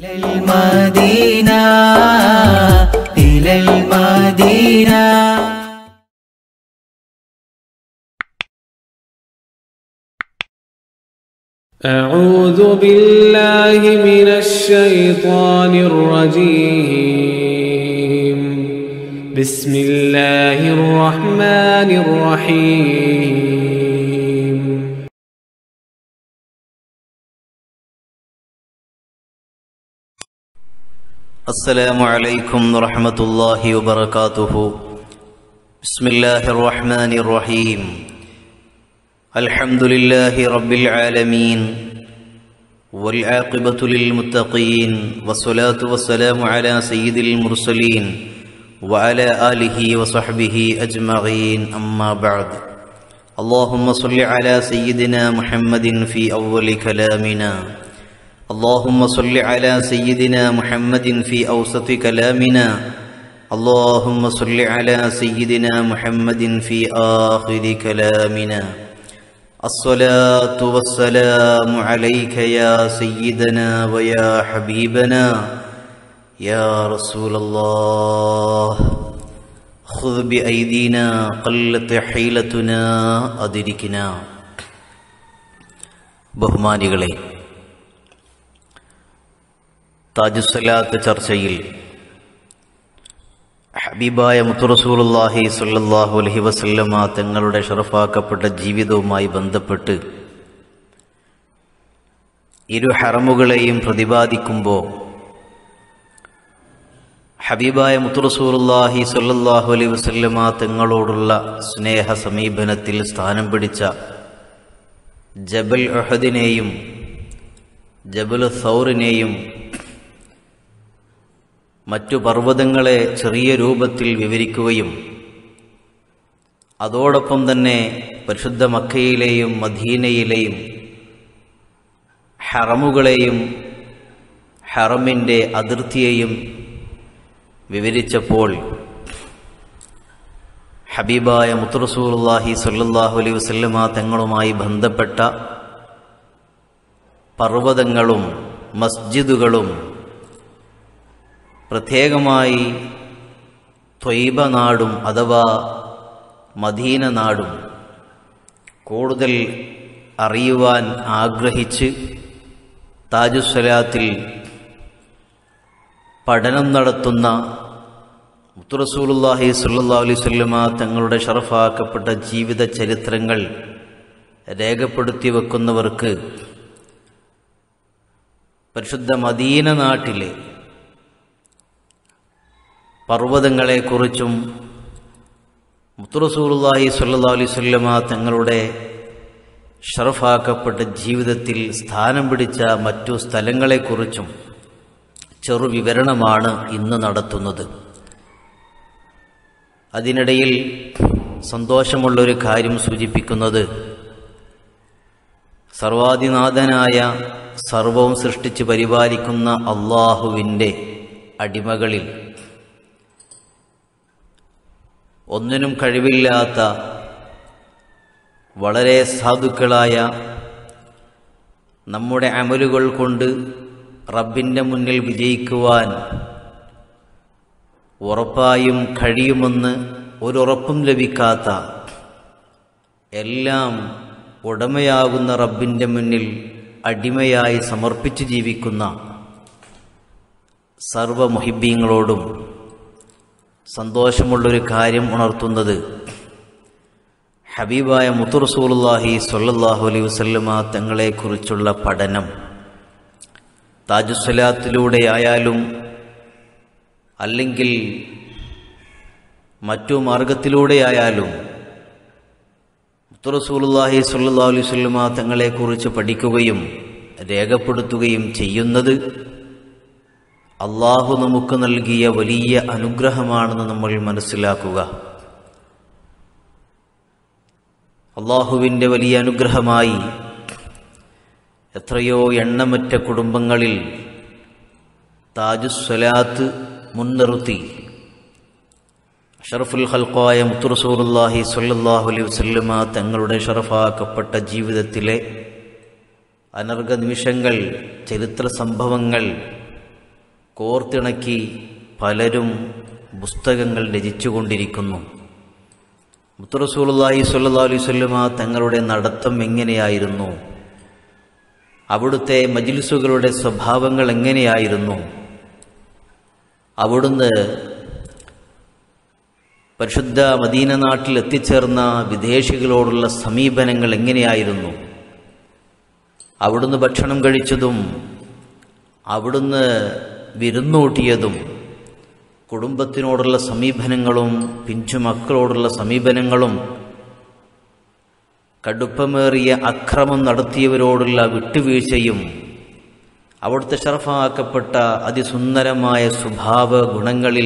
إلى المدينة إلى المدينة أعوذ بالله من الشيطان الرجيم بسم الله الرحمن الرحيم السلام عليكم ورحمة الله وبركاته بسم الله الرحمن الرحيم الحمد لله رب العالمين والعاقبة للمتقين والصلاة والسلام على سيد المرسلين وعلى آله وصحبه أجمعين أما بعد اللهم صل على سيدنا محمد في أول كلامنا اللهم صل على سيدنا محمد في أوسط كلامنا اللهم صل على سيدنا محمد في آخر كلامنا الصلاة والسلام عليك يا سيدنا ويا حبيبنا يا رسول الله خذ بأيدينا قلت حيلتنا أدركنا ബഹുമാനികളെ താജുസലാത്ത് ചർച്ചയിൽ ഹബീബായ മുത്തുറസൂലുല്ലാഹി സല്ലല്ലാഹു അലൈഹി വസല്ലമ തങ്ങളുടെ ഷറഫാക്കപ്പെട്ട ജീവിതവുമായി ബന്ധപ്പെട്ട് ഇരു ഹറമുകളെയും പ്രതിപാദിക്കുമ്പോൾ ഹബീബായ മുത്തുറസൂലുല്ലാഹി സല്ലല്ലാഹു അലൈഹി വസല്ലമ തങ്ങളോടുള്ള സ്നേഹ സമീപനത്തിൽ സ്ഥാനം പിടിച്ച ജബൽ ഉഹദിനെയും ജബൽ സൗറിനെയും മറ്റു പർവ്വതങ്ങളെ ചെറിയ രൂപത്തിൽ വിവരിക്കുകയും അതോടൊപ്പം തന്നെ പരിശുദ്ധ മക്കയിലെയും മദീനയിലെയും ഹറമുകളെയും ഹറമിൻ്റെ അതിർത്തിയെയും വിവരിച്ചപ്പോൾ ഹബീബായ മുത്തുറസൂലുള്ളാഹി സല്ലല്ലാഹു അലൈഹി വസല്ലമ തങ്ങളുമായി ബന്ധപ്പെട്ട പർവ്വതങ്ങളും മസ്ജിദുകളും പ്രത്യേകമായി ത്വയ്ബ നാടും അഥവാ മദീന നാടും കൂടുതൽ അറിയുവാൻ ആഗ്രഹിച്ച് താജുസ്വലാത്തിൽ പഠനം നടത്തുന്ന മുത്തുറസൂലുല്ലാഹി സല്ലാ അലൈഹി സ്വല്ലമ തങ്ങളുടെ ഷറഫാക്കപ്പെട്ട ജീവിത ചരിത്രങ്ങൾ രേഖപ്പെടുത്തി വെക്കുന്നവർക്ക് പരിശുദ്ധ മദീന നാട്ടിലെ പർവ്വതങ്ങളെക്കുറിച്ചും മുത്തുറസൂലുല്ലാഹി സല്ലാ അലൈഹി സ്വല്ലമ തങ്ങളുടെ ഷറഫാക്കപ്പെട്ട ജീവിതത്തിൽ സ്ഥാനം പിടിച്ച മറ്റു സ്ഥലങ്ങളെക്കുറിച്ചും ചെറു വിവരണമാണ് ഇന്ന് നടത്തുന്നത് അതിനിടയിൽ സന്തോഷമുള്ളൊരു കാര്യം സൂചിപ്പിക്കുന്നത് സർവാധിനാഥനായ സർവവും സൃഷ്ടിച്ച് പരിപാലിക്കുന്ന അള്ളാഹുവിൻ്റെ അടിമകളിൽ ഒന്നിനും കഴിവില്ലാത്ത വളരെ സാധുക്കളായ നമ്മുടെ അമലുകൾ കൊണ്ട് റബ്ബിൻ്റെ മുന്നിൽ വിജയിക്കുവാൻ ഉറപ്പായും കഴിയുമെന്ന് ഒരുറപ്പും ലഭിക്കാത്ത എല്ലാം ഉടമയാകുന്ന റബ്ബിൻ്റെ മുന്നിൽ അടിമയായി സമർപ്പിച്ച് ജീവിക്കുന്ന സർവമുഹിബീങ്ങളോടും സന്തോഷമുള്ളൊരു കാര്യം ഉണർത്തുന്നത് ഹബീബായ മുത്തുറസൂലുല്ലാഹി സൊല്ലാഹു അലൈഹി വസല്ലമ തങ്ങളെക്കുറിച്ചുള്ള പഠനം താജുസലാത്തിലൂടെ ആയാലും അല്ലെങ്കിൽ മറ്റു മാർഗത്തിലൂടെയായാലും മുത്തുറസൂലുല്ലാഹി സല്ലാ അലൈഹി വസല്ലമ തങ്ങളെക്കുറിച്ച് പഠിക്കുകയും രേഖപ്പെടുത്തുകയും ചെയ്യുന്നത് അള്ളാഹു നമുക്ക് നൽകിയ വലിയ അനുഗ്രഹമാണെന്ന് നമ്മൾ മനസ്സിലാക്കുക അള്ളാഹുവിൻ്റെ വലിയ അനുഗ്രഹമായി എത്രയോ എണ്ണമറ്റ കുടുംബങ്ങളിൽ താജുസ്വലാത്ത് മുൻനിർത്തി ഷറഫുൽ ഹൽക്കായ മുത്തുറസൂറുല്ലാഹി സല്ലാഹു അലൈഹി വസല്ലമ തങ്ങളുടെ ഷറഫാക്കപ്പെട്ട ജീവിതത്തിലെ അനർഘ നിമിഷങ്ങൾ ചരിത്ര സംഭവങ്ങൾ കോർത്തിണക്കി പലരും പുസ്തകങ്ങൾ രചിച്ചുകൊണ്ടിരിക്കുന്നു മുത്തറസൂലുള്ളാഹി സ്വല്ലല്ലാഹു അലൈഹി വസല്ലമ തങ്ങളുടെ നടത്തം എങ്ങനെയായിരുന്നു അവിടുത്തെ മജിലിസുകളുടെ സ്വഭാവങ്ങൾ എങ്ങനെയായിരുന്നു അവിടുന്ന് പരിശുദ്ധ മദീന നാട്ടിൽ എത്തിച്ചേർന്ന വിദേശികളോടുള്ള സമീപനങ്ങൾ എങ്ങനെയായിരുന്നു അവിടുന്ന് ഭക്ഷണം കഴിച്ചതും അവിടുന്ന് വിരുന്നൂട്ടിയതും കുടുംബത്തിനോടുള്ള സമീപനങ്ങളും പിഞ്ചു മക്കളോടുള്ള സമീപനങ്ങളും കടുപ്പമേറിയ അക്രമം നടത്തിയവരോടുള്ള വിട്ടുവീഴ്ചയും അവിടുത്തെ ഷർഫാക്കപ്പെട്ട അതിസുന്ദരമായ സ്വഭാവ ഗുണങ്ങളിൽ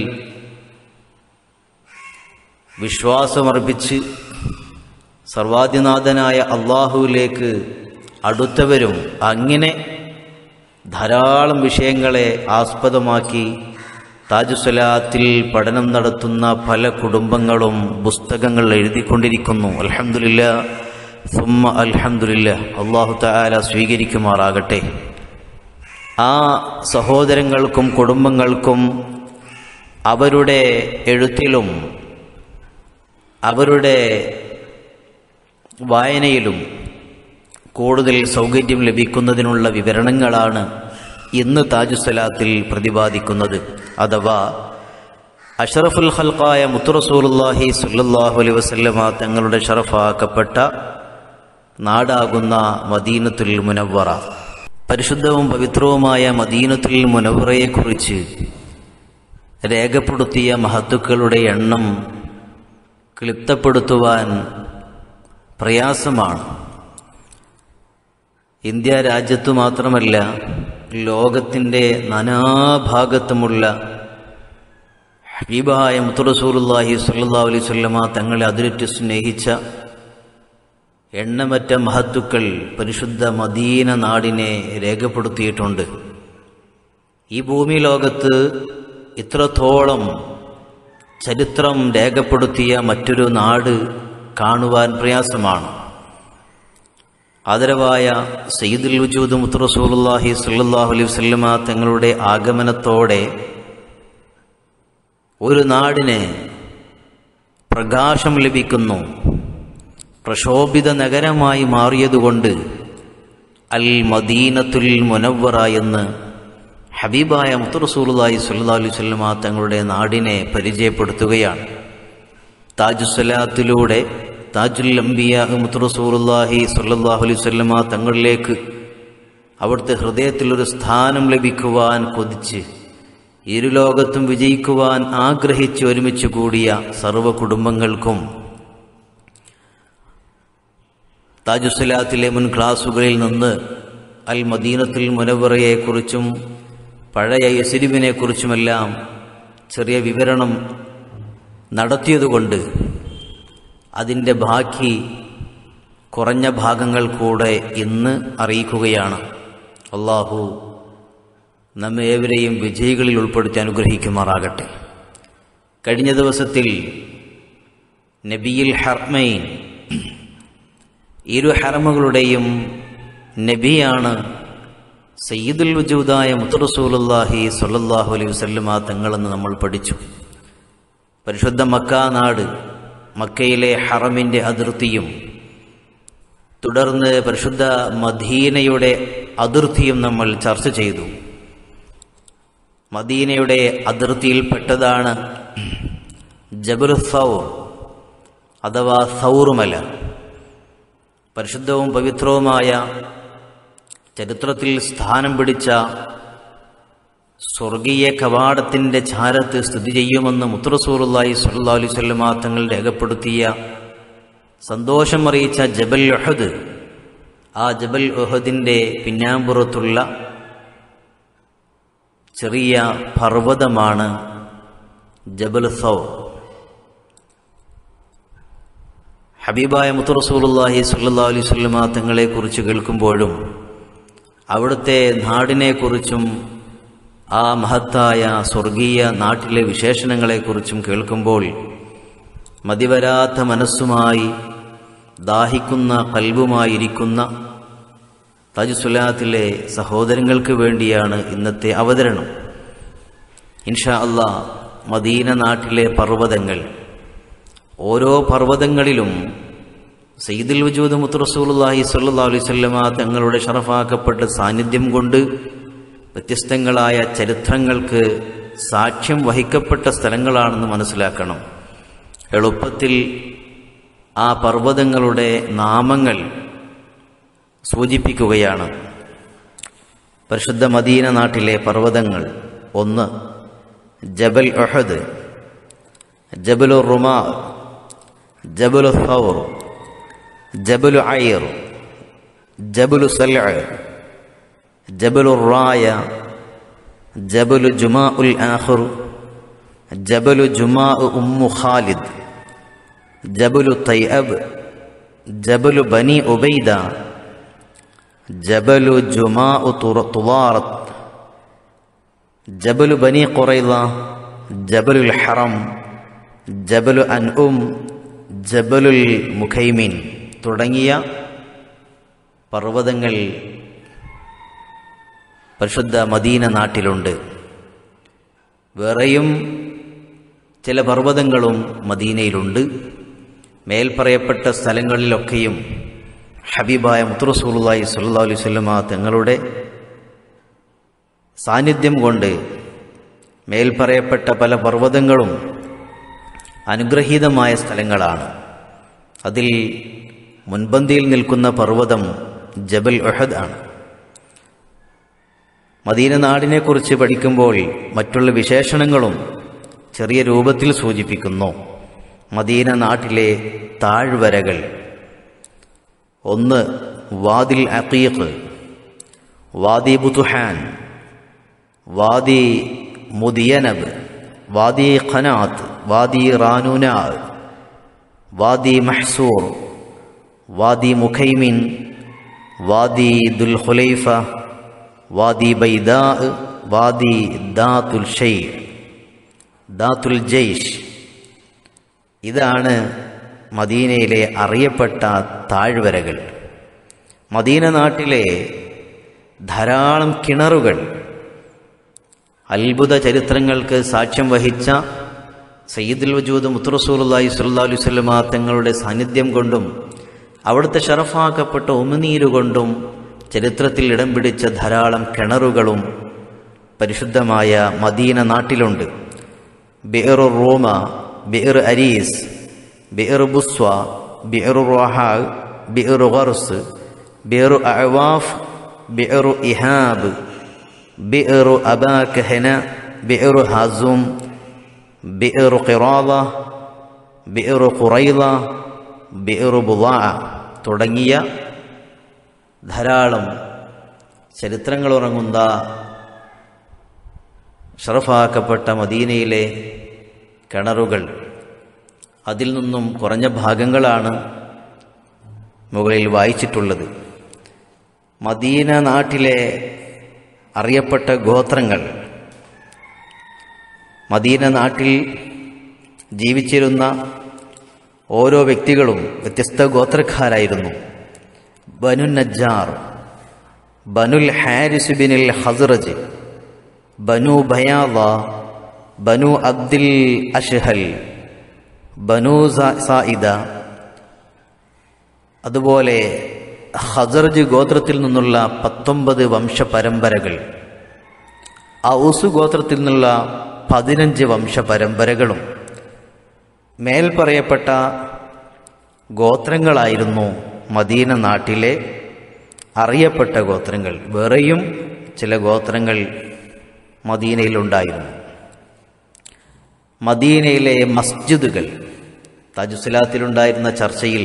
വിശ്വാസമർപ്പിച്ച് സർവാധിനാഥനായ അള്ളാഹുവിലേക്ക് അടുത്തവരും അങ്ങനെ ധാരാളം വിഷയങ്ങളെ ആസ്പദമാക്കി താജുസലാത്തിൽ പഠനം നടത്തുന്ന പല കുടുംബങ്ങളും പുസ്തകങ്ങൾ എഴുതിക്കൊണ്ടിരിക്കുന്നു അൽഹംദുലില്ല സുമ്മ അൽഹംദുലില്ല അള്ളാഹു താല സ്വീകരിക്കുമാറാകട്ടെ ആ സഹോദരങ്ങൾക്കും കുടുംബങ്ങൾക്കും അവരുടെ എഴുത്തിലും അവരുടെ വായനയിലും കൂടുതൽ സൗകര്യം ലഭിക്കുന്നതിനുള്ള വിവരണങ്ങളാണ് ഇന്ന് താജുസലാത്തിൽ പ്രതിപാദിക്കുന്നത് അഥവാ അഷറഫുൽ ഖൽഖായ മുത്തുറസൂലുല്ലാഹി സുല്ലല്ലാഹു അലൈഹി വസല്ലമ തങ്ങളുടെ ഷറഫാക്കപ്പെട്ട നാടാകുന്ന മദീനത്തുൽ മുനവ്വറ പരിശുദ്ധവും പവിത്രവുമായ മദീനത്തുൽ മുനവ്വറയെക്കുറിച്ച് രേഖപ്പെടുത്തിയ മഹത്തുക്കളുടെ എണ്ണം ക്ലിപ്തപ്പെടുത്തുവാൻ പ്രയാസമാണ് ഇന്ത്യ രാജ്യത്തു മാത്രമല്ല ലോകത്തിൻ്റെ നാനാഭാഗത്തുമുള്ള ഹബീബായ മുത്തുറസൂലുല്ലാഹി സല്ലാ അലൈഹി സ്വല്ലമ തങ്ങളെ അതിരറ്റ് സ്നേഹിച്ച എണ്ണമറ്റ മഹത്തുക്കൾ പരിശുദ്ധ മദീന നാടിനെ രേഖപ്പെടുത്തിയിട്ടുണ്ട് ഈ ഭൂമി ലോകത്ത് ഇത്രത്തോളം ചരിത്രം രേഖപ്പെടുത്തിയ മറ്റൊരു നാട് കാണുവാൻ പ്രയാസമാണ് ആദരവായ സയ്യിദുൽ വജൂദ് മുത്തറസൂലുല്ലാഹി സല്ലല്ലാഹു അലൈഹി വസല്ലമ തങ്ങളുടെ ആഗമനത്തോടെ ഒരു നാടിന് പ്രകാശം ലഭിക്കുന്നു പ്രശോഭിത നഗരമായി മാറിയതുകൊണ്ട് അൽ മദീനത്തുൽ മുനവ്വറ എന്ന് ഹബീബായ മുത്തറസൂലുല്ലാഹി സല്ലല്ലാഹു അലൈഹി വസല്ലമ തങ്ങളുടെ നാടിനെ പരിചയപ്പെടുത്തുകയാണ് താജുസലാത്തിലൂടെ താജുൽ അംബിയ മുത്തറസൂലുല്ലാഹി സല്ലല്ലാഹു അലൈഹി വസല്ലമ തങ്ങളിലേക്ക് അവിടുത്തെ ഹൃദയത്തിലൊരു സ്ഥാനം ലഭിക്കുവാൻ കൊതിച്ച് ഇരുലോകത്തും വിജയിക്കുവാൻ ആഗ്രഹിച്ച് ഒരുമിച്ച് കൂടിയ സർവ്വ കുടുംബങ്ങൾക്കും താജുസലാത്തിലെ മുൻ ക്ലാസുകളിൽ നിന്ന് അൽ മദീനത്തുൽ മുനവറയെക്കുറിച്ചും പഴയ യസിരിബിനെ കുറിച്ചുമെല്ലാം ചെറിയ വിവരണം നടത്തിയതുകൊണ്ട് അതിൻ്റെ ബാക്കി കുറഞ്ഞ ഭാഗങ്ങൾ കൂടെ ഇന്ന് അറിയിക്കുകയാണ് അള്ളാഹു നമ്മെ ഏവരെയും വിജയികളിൽ ഉൾപ്പെടുത്തി അനുഗ്രഹിക്കുമാറാകട്ടെ കഴിഞ്ഞ ദിവസത്തിൽ നബിയിൽ ഹർമൈൻ ഇരു ഹറമുകളുടെയും നബിയാണ് സയ്യിദുൽ വജൂദായ മുത്തറസൂലുല്ലാഹി സല്ലല്ലാഹു അലൈഹി വസല്ലമ തങ്ങളെന്ന് നമ്മൾ പഠിച്ചു പരിശുദ്ധ മക്ക നാട് മക്കയിലെ ഹറമിൻ്റെ അതിർത്തിയും തുടർന്ന് പരിശുദ്ധ മദീനയുടെ അതിർത്തിയും നമ്മൾ ചർച്ച ചെയ്തു മദീനയുടെ അതിർത്തിയിൽപ്പെട്ടതാണ് ജബുൽ സൗർ അഥവാ സൗറുമല പരിശുദ്ധവും പവിത്രവുമായ ചരിത്രത്തിൽ സ്ഥാനം പിടിച്ച സ്വർഗീയ കവാടത്തിൻ്റെ ചാരത്ത് സ്ഥിതി ചെയ്യുമെന്ന് മുത്തറസൂറുല്ലായി സല്ലാ അലൈഹി സ്വല്ലമ തങ്ങൾ രേഖപ്പെടുത്തിയ സന്തോഷം അറിയിച്ച ജബൽ ഒഹദ് ആ ജബൽ ഒഹദിൻ്റെ പിന്നാമ്പുറത്തുള്ള ചെറിയ പർവ്വതമാണ് ജബൽ സൗർ ഹബീബായ മുത്തറസൂലുല്ലാഹി സല്ലാ അലൈഹി സ്വല്ലമ തങ്ങളെക്കുറിച്ച് കേൾക്കുമ്പോഴും അവിടുത്തെ നാടിനെക്കുറിച്ചും ആ മഹത്തായ സ്വർഗീയ നാട്ടിലെ വിശേഷണങ്ങളെക്കുറിച്ചും കേൾക്കുമ്പോൾ മതിവരാത്ത മനസ്സുമായി ദാഹിക്കുന്ന കൽബുമായിരിക്കുന്ന തജുസുലാത്തിലെ സഹോദരങ്ങൾക്ക് വേണ്ടിയാണ് ഇന്നത്തെ അവതരണം ഇൻഷാ അള്ളാ മദീന നാട്ടിലെ പർവ്വതങ്ങൾ ഓരോ പർവ്വതങ്ങളിലും സയ്യിദുൽ വജൂദ് മുത്തുറസൂലുള്ളാഹി സ്വല്ലല്ലാഹു അലൈഹി വസല്ലമ തങ്ങളുടെ ഷറഫാക്കപ്പെട്ട സാന്നിധ്യം കൊണ്ട് വ്യത്യസ്തങ്ങളായ ചരിത്രങ്ങൾക്ക് സാക്ഷ്യം വഹിക്കപ്പെട്ട സ്ഥലങ്ങളാണെന്ന് മനസ്സിലാക്കണം എളുപ്പത്തിൽ ആ പർവ്വതങ്ങളുടെ നാമങ്ങൾ സൂചിപ്പിക്കുകയാണ് പരിശുദ്ധ മദീന നാട്ടിലെ പർവ്വതങ്ങൾ ഒന്ന് ജബൽ ഒഹദ് ജബലു റുമാ ജബലു ഫൗർ ജബലു ഐർ ജബലു സൽഅ ജബലു റായ ജബലു ജുമാ ഉൽ ആഖിർ ജബലു ജുമാ ഉമ്മു ഖാലിദ് ജബലു തൈഅബ് ജബലു ബനി ഉബൈദ ജബലു ജുമാ തുവാറത്ത് ജബലു ബനി ഖുറൈള ജബലുൽ ഹറം ജബലു അൻഉം ജബലുൽ മുഖൈമീൻ തുടങ്ങിയ പർവ്വതങ്ങൾ പരിശുദ്ധ മദീന നാട്ടിലുണ്ട് വേറെയും ചില പർവ്വതങ്ങളും മദീനയിലുണ്ട് മേൽപ്പറയപ്പെട്ട സ്ഥലങ്ങളിലൊക്കെയും ഹബീബായ മുത്തുറസൂലുള്ളാഹി സ്വല്ലല്ലാഹു അലൈഹി വസല്ലമ തങ്ങളുടെ സാന്നിധ്യം കൊണ്ട് മേൽപ്പറയപ്പെട്ട പല പർവ്വതങ്ങളും അനുഗ്രഹീതമായ സ്ഥലങ്ങളാണ് അതിൽ മുൻപന്തിയിൽ നിൽക്കുന്ന പർവ്വതം ജബൽ ഒഹദ് ആണ് മദീന നാടിനെക്കുറിച്ച് പഠിക്കുമ്പോൾ മറ്റുള്ള വിശേഷണങ്ങളും ചെറിയ രൂപത്തിൽ സൂചിപ്പിക്കുന്നു മദീന നാട്ടിലെ താഴ്വരകൾ ഒന്ന് വാദിൽ അഖീഖ് വാദി ബുതുഹാൻ വാദി മുദിയനബ് വാദി ഖനാത്ത് വാദി റാനൂന വാദി മഹ്സൂർ വാദി മുഖൈമിൻ വാദി ദുൽ ഹുലൈഫ വാദി ബൈദാ വാദി ദാത്തുൽ ഷൈ ദാത്തുൽ ജയ്ഷ് ഇതാണ് മദീനയിലെ അറിയപ്പെട്ട താഴ്വരകൾ മദീന നാട്ടിലെ ധാരാളം കിണറുകൾ അത്ഭുത ചരിത്രങ്ങൾക്ക് സാക്ഷ്യം വഹിച്ച സയ്യിദുൽ വജൂദ് മുത്തുറസൂലുള്ളാഹി സ്വല്ലല്ലാഹു അലൈഹി വസല്ലമ തങ്ങളുടെ സാന്നിധ്യം കൊണ്ടും അവിടുത്തെ ഷറഫാക്കപ്പെട്ട ഉമിനീരുകൊണ്ടും ചരിത്രത്തിൽ ഇടം പിടിച്ച ധാരാളം കിണറുകളും പരിശുദ്ധമായ മദീന നാട്ടിലുണ്ട് ബിയർ റോമ ബിയർ അരീസ് ബിയർ ബുസ്വ ബിയർ റോഹാ ബിയർ ഗർസ് ബിയർ അവാഫ് ബിയർ ഇഹാബ് ബിയർ അബാകഹന ബിയർ ഹാസും ബിയർ ഖിറാദ ബിയർ ഖുറൈദ ബിയർ ബുദാ തുടങ്ങിയ ധാരാളം ചരിത്രങ്ങളുറങ്ങുന്ന ഷറഫാക്കപ്പെട്ട മദീനയിലെ കിണറുകൾ അതിൽ നിന്നും കുറഞ്ഞ ഭാഗങ്ങളാണ് മുകളിൽ വായിച്ചിട്ടുള്ളത് മദീന നാട്ടിലെ അറിയപ്പെട്ട ഗോത്രങ്ങൾ മദീന നാട്ടിൽ ജീവിച്ചിരുന്ന ഓരോ വ്യക്തികളും വ്യത്യസ്ത ഗോത്രക്കാരായിരുന്നു ബനു നജ്ജാർ ബനുൽ ഹാരിസ് ബിനിൽ ഹസ്റജ് ബനു ബയാദ ബനു അബ്ദിൽ അഷ്ഹൽ ബനു സ- സായിദ അതുപോലെ ഹസർജ് ഗോത്രത്തിൽ നിന്നുള്ള പത്തൊമ്പത് വംശപരമ്പരകൾ ഔസ് ഗോത്രത്തിൽ നിന്നുള്ള പതിനഞ്ച് വംശപരമ്പരകളും മേൽ പറയപ്പെട്ട ഗോത്രങ്ങളായിരുന്നു മദീന നാട്ടിലെ അറിയപ്പെട്ട ഗോത്രങ്ങൾ വേറെയും ചില ഗോത്രങ്ങൾ മദീനയിലുണ്ടായിരുന്നു മദീനയിലെ മസ്ജിദുകൾ താജുസലാത്തിലുണ്ടായിരുന്ന ചർച്ചയിൽ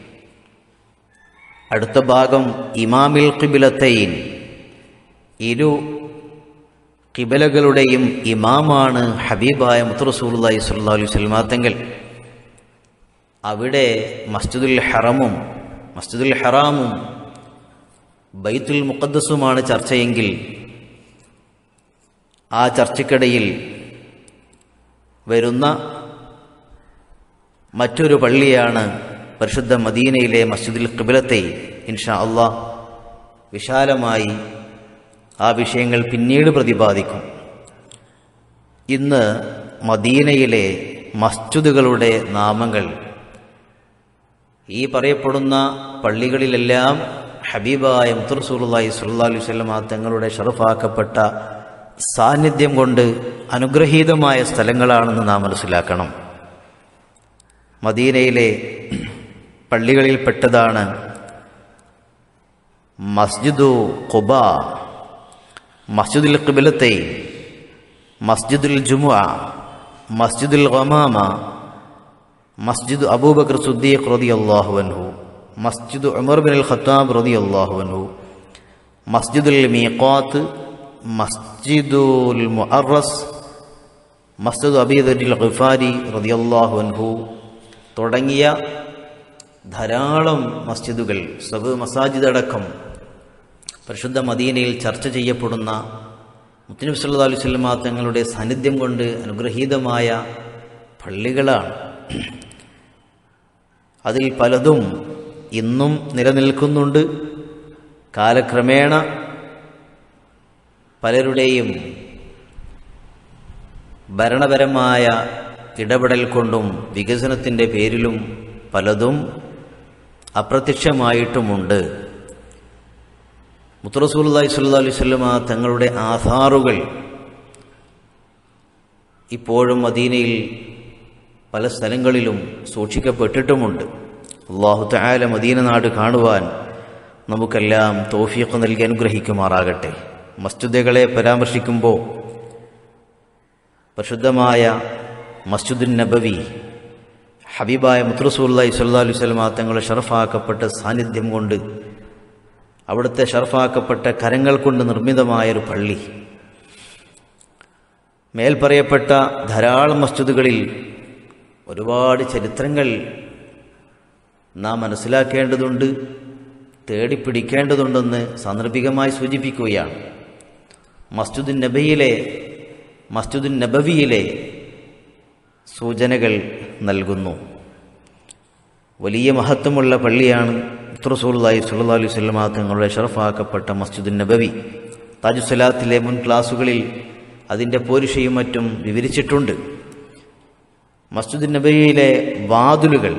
അടുത്ത ഭാഗം ഇമാമിൽ കിബിലത്തൈൻ ഇരു കിബലകളുടെയും ഇമാമാണ് ഹബീബായ മുത്തറസൂലി സ്വല്ലാ അലൈഹി സ്വൽമാത്തങ്ങൾ അവിടെ മസ്ജിദുൽ ഹറമും മസ്ജിദുൽ ഹറാമും ബൈത്തുൽ മുഖദ്ദസുമാണ് ചർച്ചയെങ്കിൽ ആ ചർച്ചയ്ക്കിടയിൽ വരുന്ന മറ്റൊരു പള്ളിയാണ് പരിശുദ്ധ മദീനയിലെ മസ്ജിദുൽ ഖിബലത്തെ ഇൻഷാ അള്ളാഹ് വിശാലമായി ആ വിഷയങ്ങൾ പിന്നീട് പ്രതിപാദിക്കും ഇന്ന് മദീനയിലെ മസ്ജിദുകളുടെ നാമങ്ങൾ ഈ പറയപ്പെടുന്ന പള്ളികളിലെല്ലാം ഹബീബായ മുത്തറസൂലുള്ളാഹി സ്വല്ലല്ലാഹു അലൈഹി വസല്ലമ തങ്ങളുടെ ഷറഫാക്കപ്പെട്ട സാന്നിധ്യം കൊണ്ട് അനുഗ്രഹീതമായ സ്ഥലങ്ങളാണെന്ന് നാം മനസ്സിലാക്കണം മദീനയിലെ പള്ളികളിൽപ്പെട്ടതാണ് മസ്ജിദു ഖുബ മസ്ജിദുൽ ഖിബലത്തെ മസ്ജിദുൽ ജുമുഅ മസ്ജിദുൽ ഗമാമ മസ്ജിദ് അബൂബക്കർ സുദ്ദീഖ് റളിയല്ലാഹു അൻഹു മസ്ജിദ് ഉമർ ബിൻ അൽ ഖത്താബ് റളിയല്ലാഹു അൻഹു മസ്ജിദുൽ മീഖാത്ത് മസ്ജിദുൽ മുഅറസ് മസ്ജിദ് അബീദുൽ ഖിഫാരി റളിയല്ലാഹു അൻഹു തുടങ്ങിയ ധാരാളം മസ്ജിദുകൾ സബ് മസാജിദ് അടക്കം പരിശുദ്ധ മദീനയിൽ ചർച്ച ചെയ്യപ്പെടുന്ന മുത്തനബി സല്ലല്ലാഹു അലൈഹി വസല്ലമ തങ്ങളുടെ സാന്നിധ്യം കൊണ്ട് അനുഗ്രഹീതമായ പള്ളികളാണ് അതിൽ പലതും ഇന്നും നിലനിൽക്കുന്നുണ്ട് കാലക്രമേണ പലരുടെയും ഭരണപരമായ ഇടപെടൽ കൊണ്ടും വികസനത്തിൻ്റെ പേരിലും പലതും അപ്രത്യക്ഷമായിട്ടുമുണ്ട് മുത്തറസൂലി സല്ലാ അലൈഹി സ്വല്ലമ തങ്ങളുടെ ആധാറുകൾ ഇപ്പോഴും മദീനയിൽ പല സ്ഥലങ്ങളിലും സൂക്ഷിക്കപ്പെട്ടിട്ടുമുണ്ട് അള്ളാഹു തആല മദീന നാട് കാണുവാൻ നമുക്കെല്ലാം തോഫീഖ് നൽകി അനുഗ്രഹിക്കുമാറാകട്ടെ മസ്ജിദുകളെ പരാമർശിക്കുമ്പോൾ പരിശുദ്ധമായ മസ്ജിദുൻ നബവി ഹബീബായ മുത്രസൂല്ലായി സല്ലാ അലൈഹി സ്വലമ തങ്ങളുടെ ഷറഫാക്കപ്പെട്ട സാന്നിധ്യം കൊണ്ട് അവിടുത്തെ ഷറഫാക്കപ്പെട്ട കരങ്ങൾ കൊണ്ട് നിർമ്മിതമായൊരു പള്ളി മേൽ പറയപ്പെട്ട ധാരാളം മസ്ജിദുകളിൽ ഒരുപാട് ചരിത്രങ്ങൾ നാം മനസ്സിലാക്കേണ്ടതുണ്ട് തേടിപ്പിടിക്കേണ്ടതുണ്ടെന്ന് സാന്ദർഭികമായി സൂചിപ്പിക്കുകയാണ് മസ്ജിദുൻ നബിയിലെ മസ്ജിദുൻ നബവിയിലെ സൂചനകൾ നൽകുന്നു വലിയ മഹത്വമുള്ള പള്ളിയാണ് റസൂലുള്ളാഹി സ്വല്ലല്ലാഹു അലൈഹി വസല്ലമ തങ്ങളുടെ ഷറഫാക്കപ്പെട്ട മസ്ജിദുൻ നബവി താജുസലാത്തിലെ മുൻ ക്ലാസുകളിൽ അതിൻ്റെ പോരുഷയും മറ്റും വിവരിച്ചിട്ടുണ്ട് മസ്ജിദുൻ നബവിയിലെ വാതിലുകൾ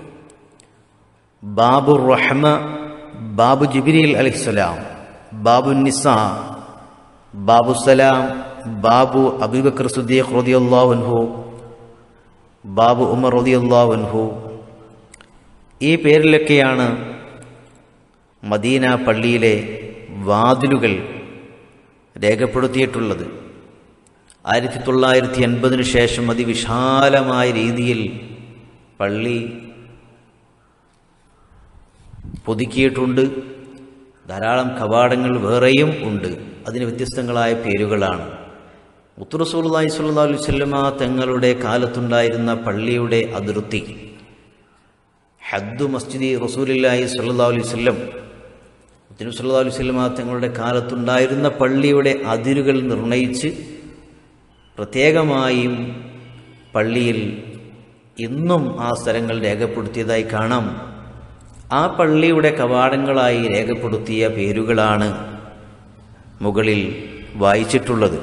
ബാബു റഹ്മ ബാബു ജിബിരിൽ അലൈഹിസ്സലാം ബാബു നിസ ബാബു സലാം ബാബു അബൂബക്കർ സുദ്ദീഖ് റളിയല്ലാഹു അൻഹു ബാബു ഉമർ റളിയല്ലാഹു അൻഹു ഈ പേരിലൊക്കെയാണ് മദീന പള്ളിയിലെ വാതിലുകൾ രേഖപ്പെടുത്തിയിട്ടുള്ളത് ആയിരത്തി തൊള്ളായിരത്തി എൺപതിനു ശേഷം അതിവിശാലമായ രീതിയിൽ പള്ളി പുതുക്കിയിട്ടുണ്ട് ധാരാളം കവാടങ്ങൾ വേറെയും ഉണ്ട് അതിന് വ്യത്യസ്തങ്ങളായ പേരുകളാണ് മുത്തുറസൂലി സ്വല്ലാ അലൈഹി സ്വല്ലമ തങ്ങളുടെ കാലത്തുണ്ടായിരുന്ന പള്ളിയുടെ അതിർത്തി ഹദ്ദു മസ്ജിദി റസൂലില്ലാഹി സ്വല്ലാ അലൈഹി സ്വല്ലം മുത്തനബി സല്ലല്ലാഹു അലൈഹി വസല്ലമ തങ്ങളുടെ കാലത്തുണ്ടായിരുന്ന പള്ളിയുടെ അതിരുകൾ നിർണയിച്ച് പ്രത്യേകമായും പള്ളിയിൽ ഇന്നും ആ സ്ഥലങ്ങൾ രേഖപ്പെടുത്തിയതായി കാണാം ആ പള്ളിയുടെ കവാടങ്ങളായി രേഖപ്പെടുത്തിയ പേരുകളാണ് മുകളിൽ വായിച്ചിട്ടുള്ളത്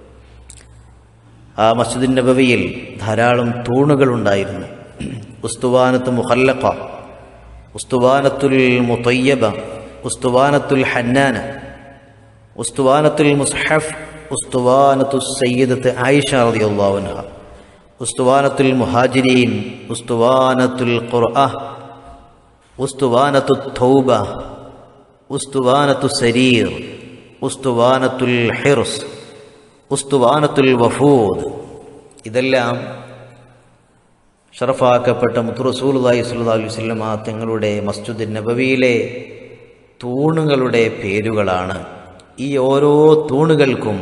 ആ മസ്ജിദ് നബവിയിൽ ധാരാളം തൂണുകളുണ്ടായിരുന്നു ഉസ്തുവാനത്ത് മുഹല്ലഖ ഉസ്തുവാനത്തുൽ മുത്തയ്യബ ഉസ്തുവാനത്തുൽ ഹന്നാന ഉസ്തുവാനത്തുൽ മുസ്ഹഫ് ഉസ്തുവാനത്തു സയ്യിദത്ത് ആയിഷ റളിയല്ലാഹു അൻഹ ഉസ്തുവാനത്തുൽ മുഹാജിരീൻ ഉസ്തുവാനത്തുൽ ഖുർആ ഉസ്തുവാനത്തു തൗബ ഉസ്തുവാനത്തു സരീർ ഉസ്തുവാനത്തുൽ ഹിർസ് ഉസ്തുവാനത്തുൽ വഫൂദ് ഇതെല്ലാം ഷറഫാക്കപ്പെട്ട മുത്തുറസൂലുള്ളാഹി സ്വല്ലല്ലാഹു അലൈഹി വസല്ലമ തങ്ങളുടെ മസ്ജിദ് നബവിയിലെ തൂണുകളുടെ പേരുകളാണ് ഈ ഓരോ തൂണുകൾക്കും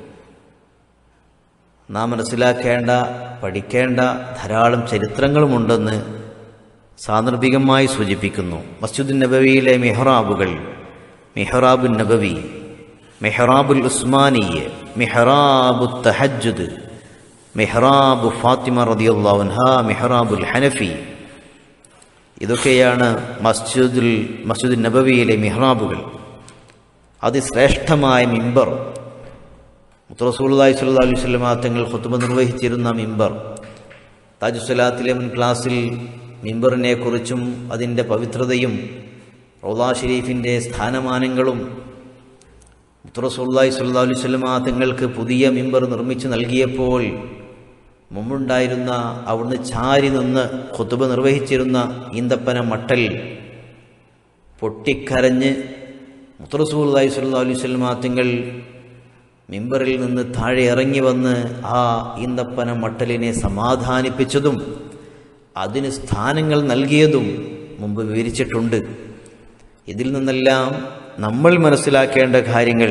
നാം മനസ്സിലാക്കേണ്ട പഠിക്കേണ്ട ധാരാളം ചരിത്രങ്ങളുമുണ്ടെന്ന് സാന്ദർഭികമായി സൂചിപ്പിക്കുന്നു മസ്ജിദ് നബവിയിലെ മെഹ്റാബുകൾ മെഹ്റാബുൽ നബവി മെഹ്റാബുൽ ഉസ്മാനി മെഹ്റാബു തഹജുദ് മെഹ്റാബു ഫാത്തിമ റദിയുള്ളാഹുൻഹ മെഹ്റാബുൽ ഹനഫി ഇതൊക്കെയാണ് മസ്ജിദുൽ മസ്ജിദുൽ നബവിയിലെ മിഹ്റാബുകൾ അതിശ്രേഷ്ഠമായ മിമ്പർ മുത്തറസൂള്ളി സ്വല്ലാ അലൈഹി സ്വലമാ തങ്ങൾ ഖുത്തുബ നിർവഹിച്ചിരുന്ന മിമ്പർ താജുസലാത്തിലെ മുൻ ക്ലാസ്സിൽ മിമ്പറിനെ കുറിച്ചും അതിൻ്റെ പവിത്രതയും റൗദാ ഷരീഫിൻ്റെ സ്ഥാനമാനങ്ങളും മുത്തറസൂള്ളി സ്വല്ലാ അലൈഹി സ്വലമാ തങ്ങൾക്ക് പുതിയ മിമ്പർ നിർമ്മിച്ചു നൽകിയപ്പോൾ മുമ്പുണ്ടായിരുന്ന അവിടുന്ന് ചാരി നിന്ന് ഖുത്തുബ നിർവഹിച്ചിരുന്ന ഈന്തപ്പന മട്ടൽ പൊട്ടിക്കരഞ്ഞ് മുത്തറസൂള്ളി സ്വല്ലാ അലൈഹി സ്വലമാ തങ്ങൾ മിമ്പറിൽ നിന്ന് താഴെ ഇറങ്ങി വന്ന് ആ ഈന്തപ്പന മട്ടലിനെ സമാധാനിപ്പിച്ചതും അതിന് സ്ഥാനങ്ങൾ നൽകിയതും മുമ്പ് വിവരിച്ചിട്ടുണ്ട് ഇതിൽ നിന്നെല്ലാം നമ്മൾ മനസ്സിലാക്കേണ്ട കാര്യങ്ങൾ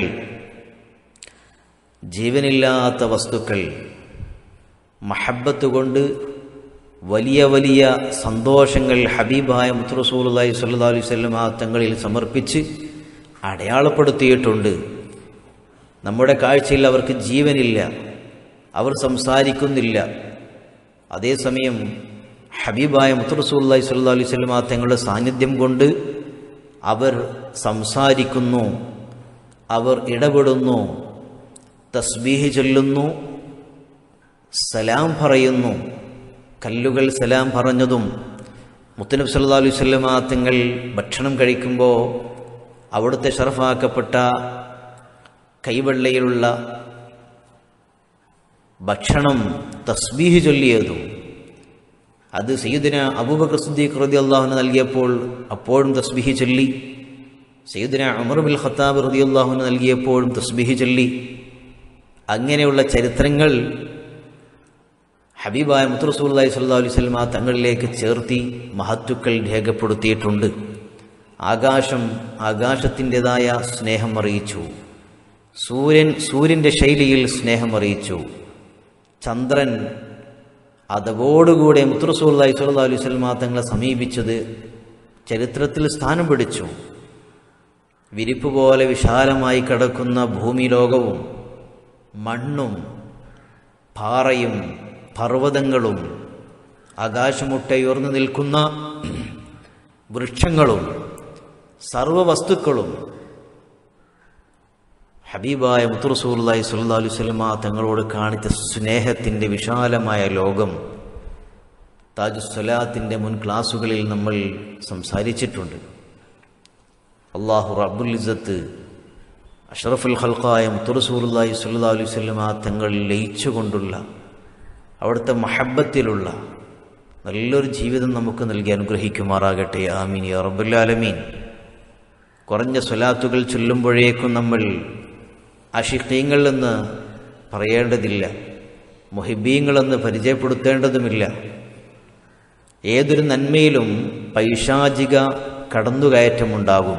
ജീവനില്ലാത്ത വസ്തുക്കൾ മഹബത്ത് കൊണ്ട് വലിയ വലിയ സന്തോഷങ്ങൾ ഹബീബായ മുത്തറസൂലി സല്ലാ അലൈഹി സ്വല്ലം ആ തങ്ങളിൽ സമർപ്പിച്ച് അടയാളപ്പെടുത്തിയിട്ടുണ്ട് നമ്മുടെ കാഴ്ചയിൽ അവർക്ക് ജീവനില്ല അവർ സംസാരിക്കുന്നില്ല അതേസമയം ഹബീബായ മുത്തറസൂല്ലായി സല്ലാ അലൈഹി സ്വലമ തങ്ങളുടെ സാന്നിധ്യം കൊണ്ട് അവർ സംസാരിക്കുന്നു അവർ ഇടപെടുന്നു തസ്ബീഹ് ചൊല്ലുന്നു സലാം പറയുന്നു കല്ലുകൾ സലാം പറഞ്ഞതും മുത്തനബ് സല്ലാ അലൈഹി സ്വലമ തങ്ങൾ ഭക്ഷണം കഴിക്കുമ്പോൾ അവിടുത്തെ ഷറഫാക്കപ്പെട്ട കൈവെള്ളയിലുള്ള ഭക്ഷണം തസ്ബീഹ് ചൊല്ലിയതും അത് സയ്യിദിന അബൂബക്കർ സിദ്ദീഖ് റതി അള്ളാഹുന് നൽകിയപ്പോൾ അപ്പോഴും തസ്ബീഹ് ചൊല്ലി സയ്യിദിന ഉമർ ബിൽ ഖത്താബ് റതി അള്ളാഹുന് നൽകിയപ്പോഴും തസ്ബീഹ് ചൊല്ലി അങ്ങനെയുള്ള ചരിത്രങ്ങൾ ഹബീബായ മുത്തറസൂല്ലായി സല്ലാ അലൈഹി സ്വലമ തങ്ങളിലേക്ക് ചേർത്തി മഹത്തുക്കൾ രേഖപ്പെടുത്തിയിട്ടുണ്ട് ആകാശം ആകാശത്തിൻ്റെതായ സ്നേഹം അറിയിച്ചു സൂര്യൻ സൂര്യൻ്റെ ശൈലിയിൽ സ്നേഹം അറിയിച്ചു ചന്ദ്രൻ അതവോടുകൂടെ മുത്തുറസൂല്ലായി സുല്ലാ അലൈഹി സ്വലമ തങ്ങളെ സമീപിച്ചത് ചരിത്രത്തിൽ സ്ഥാനം പിടിച്ചു വിരിപ്പ് പോലെ വിശാലമായി കിടക്കുന്ന ഭൂമി ലോകവും മണ്ണും പാറയും പർവ്വതങ്ങളും ആകാശമുട്ടയുയർന്നു നിൽക്കുന്ന വൃക്ഷങ്ങളും സർവവസ്തുക്കളും ഹബീബായ മുത്തുറസൂർലായി സുല്ലാ അലൈഹി സ്വലമ തങ്ങളോട് കാണിച്ച സ്നേഹത്തിൻ്റെ വിശാലമായ ലോകം താജുസ്വലാത്തിൻ്റെ മുൻ ക്ലാസ്സുകളിൽ നമ്മൾ സംസാരിച്ചിട്ടുണ്ട് അള്ളാഹു റബ്ബുൽ ഇസത്ത് അഷറഫുൽ ഖൽഖായ മുത്തുറസൂർലായി സുല്ലാ അലൈഹി സ്വലമ തങ്ങൾ ലയിച്ചുകൊണ്ടുള്ള അവിടുത്തെ മഹബത്തിലുള്ള നല്ലൊരു ജീവിതം നമുക്ക് നൽകി അനുഗ്രഹിക്കുമാറാകട്ടെ ആമീൻ യാ റബ്ബുല്ലാലമീൻ കുറഞ്ഞ സ്വലാത്തുകൾ ചൊല്ലുമ്പോഴേക്കും നമ്മൾ അഷിഖീങ്ങളെന്ന് പറയേണ്ടതില്ല മൊഹിബീങ്ങളെന്ന് പരിചയപ്പെടുത്തേണ്ടതുമില്ല ഏതൊരു നന്മയിലും പൈശാചിക കടന്നുകയറ്റമുണ്ടാകും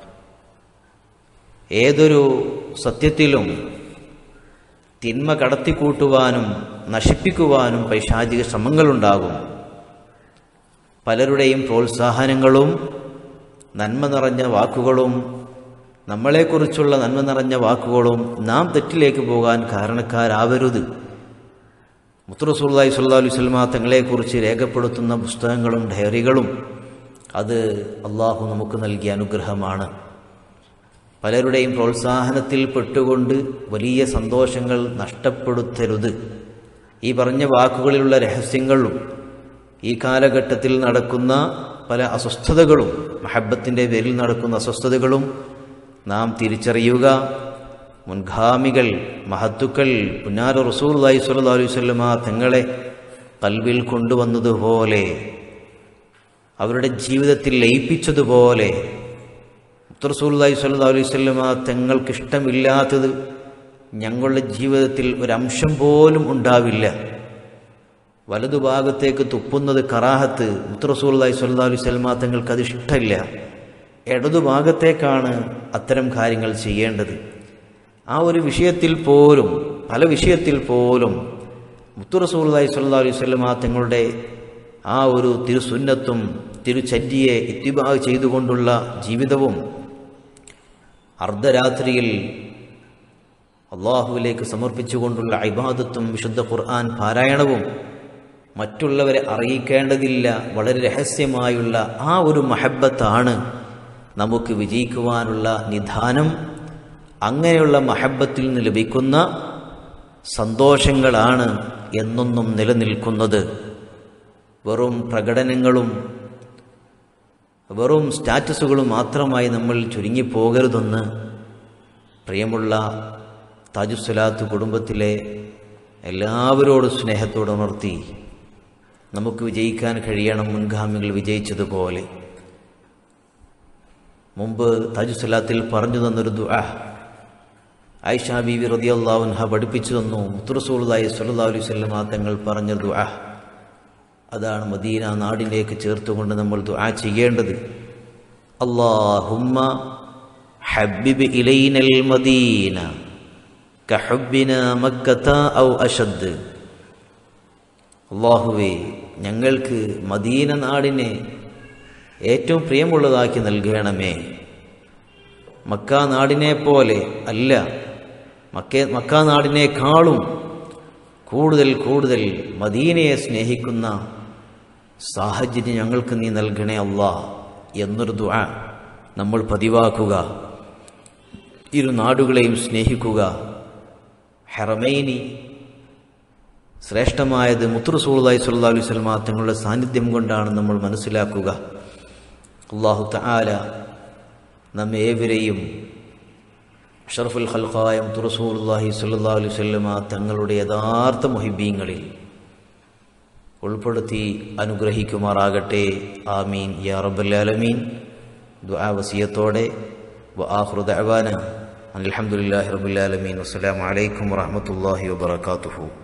ഏതൊരു സത്യത്തിലും തിന്മ കടത്തിക്കൂട്ടുവാനും നശിപ്പിക്കുവാനും പൈശാചിക ശ്രമങ്ങളുണ്ടാകും പലരുടെയും പ്രോത്സാഹനങ്ങളും നന്മ നിറഞ്ഞ വാക്കുകളും നമ്മളെക്കുറിച്ചുള്ള നന്മ നിറഞ്ഞ വാക്കുകളും നാം തെറ്റിലേക്ക് പോകാൻ കാരണക്കാരാവരുത് മുത്തുറസൂല്ലായി സല്ലാ അലൈഹി സ്വലമ തങ്ങളെക്കുറിച്ച് രേഖപ്പെടുത്തുന്ന പുസ്തകങ്ങളും ഡയറികളും അത് അള്ളാഹു നമുക്ക് നൽകിയ അനുഗ്രഹമാണ് പലരുടെയും പ്രോത്സാഹനത്തിൽ പെട്ടുകൊണ്ട് വലിയ സന്തോഷങ്ങൾ നഷ്ടപ്പെടുത്തരുത് ഈ പറഞ്ഞ വാക്കുകളിലുള്ള രഹസ്യങ്ങളും ഈ കാലഘട്ടത്തിൽ നടക്കുന്ന പല അസ്വസ്ഥതകളും മഹബത്തിൻ്റെ പേരിൽ നടക്കുന്ന അസ്വസ്ഥതകളും നാം തിരിച്ചറിയുക മുൻഗാമികൾ മഹത്തുക്കൾ പുന്നാര റസൂൽ സ്വല്ലല്ലാഹു അലൈഹി വസല്ലമ തങ്ങളെ കൽവിൽ കൊണ്ടുവന്നതുപോലെ അവരുടെ ജീവിതത്തിൽ ലയിപ്പിച്ചതുപോലെ റസൂല്ലായി സ്വല്ലല്ലാഹു അലൈഹി വസല്ലമ തങ്ങൾക്ക് ഇഷ്ടമില്ലാത്തത് ഞങ്ങളുടെ ജീവിതത്തിൽ ഒരംശം പോലും ഉണ്ടാവില്ല വലതുഭാഗത്തേക്ക് തുപ്പുന്നത് കറാഹത്ത് മുത്തറസൂല്ലായി സ്വല്ലല്ലാഹു അലൈഹി വസല്ലമ തങ്ങൾക്ക് അത് ഇഷ്ടമില്ല ഇടതുഭാഗത്തേക്കാണ് അത്തരം കാര്യങ്ങൾ ചെയ്യേണ്ടത് ആ ഒരു വിഷയത്തിൽ പോലും പല വിഷയത്തിൽ പോലും മുത്തുറസൂല്ലായി സ്വല്ലല്ലാഹു അലൈഹി വസല്ലമ തങ്ങളുടെ ആ ഒരു തിരുസുന്നത്തും തിരുചര്യയെ ഇത്തിബാഗ് ചെയ്തുകൊണ്ടുള്ള ജീവിതവും അർദ്ധരാത്രിയിൽ അള്ളാഹുവിലേക്ക് സമർപ്പിച്ചുകൊണ്ടുള്ള ഇബാദത്തും വിശുദ്ധ ഖുർആൻ പാരായണവും മറ്റുള്ളവരെ അറിയിക്കേണ്ടതില്ല വളരെ രഹസ്യമായുള്ള ആ ഒരു മഹബത്താണ് നമുക്ക് വിജയിക്കുവാനുള്ള നിധാനം അങ്ങനെയുള്ള മഹബത്തിൽ നിന്ന് ലഭിക്കുന്ന സന്തോഷങ്ങളാണ് എന്നൊന്നും നിലനിൽക്കുന്നത് വെറും പ്രകടനങ്ങളും വെറും സ്റ്റാറ്റസുകളും മാത്രമായി നമ്മൾ ചുരുങ്ങിപ്പോകരുതെന്ന് പ്രിയമുള്ള താജുസലാത്ത് കുടുംബത്തിലെ എല്ലാവരോടും സ്നേഹത്തോടെ ഉണർത്തി നമുക്ക് വിജയിക്കാൻ കഴിയണം മുൻഗാമികൾ വിജയിച്ചതുപോലെ മുമ്പ് താജുസലാത്തിൽ പറഞ്ഞു തന്നൊരു ദുആ ആയിഷ ബീവി റതിയല്ലാവുൻഹ പഠിപ്പിച്ചു തന്നു മുത്തുറസൂളായി സല്ലാ അലൈഹി സ്വല്ലം തങ്ങൾ പറഞ്ഞ ദുആ അതാണ് മദീന നാടിലേക്ക് ചേർത്തുകൊണ്ട് നമ്മൾ ദുആ ചെയ്യേണ്ടത് അള്ളാഹുമ്മ ഹബ്ബിബ് ഇലൈനൽ മദീന കഹബ്ബിന മക്കത്ത ഔ അഷദ് അള്ളാഹുവേ ഞങ്ങൾക്ക് മദീന നാടിനെ ഏറ്റവും പ്രിയമുള്ളതാക്കി നൽകണമേ മക്ക നാടിനെ പോലെ അല്ല മക്ക മക്ക നാടിനേക്കാളും കൂടുതൽ കൂടുതൽ മദീനയെ സ്നേഹിക്കുന്ന സാഹചര്യം ഞങ്ങൾക്ക് നീ നൽകണേ അല്ലാ എന്നൊരു ദുആ നമ്മൾ പതിവാക്കുക ഇരു നാടുകളെയും സ്നേഹിക്കുക ഹെറമൈനി ശ്രേഷ്ഠമായത് മുത്തുറസൂളായി സല്ലാ അലൈഹി സ്വലമ തങ്ങളുടെ സാന്നിധ്യം കൊണ്ടാണ് നമ്മൾ മനസ്സിലാക്കുക അള്ളാഹു തആല നമ്മെ ഏവരെയും ഷർഫുൽ ഖൽഖായ മുത്തുറസൂലുള്ളാഹി സ്വല്ലല്ലാഹു അലൈഹി വസല്ലമ തങ്ങളുടെ യഥാർത്ഥ മുഹിബീങ്ങളിൽ ഉൾപ്പെടുത്തി അനുഗ്രഹിക്കുമാറാകട്ടെ ആമീൻ യാ റബ്ബൽ ആലമീൻ ദുആ വസിയത്തോടെ വആഖിറു ദഅവാന അൽഹംദുലില്ലാഹി റബ്ബിൽ ആലമീൻ വസ്സലാമു അലൈക്കും വറഹ്മത്തുള്ളാഹി വബറകാതുഹു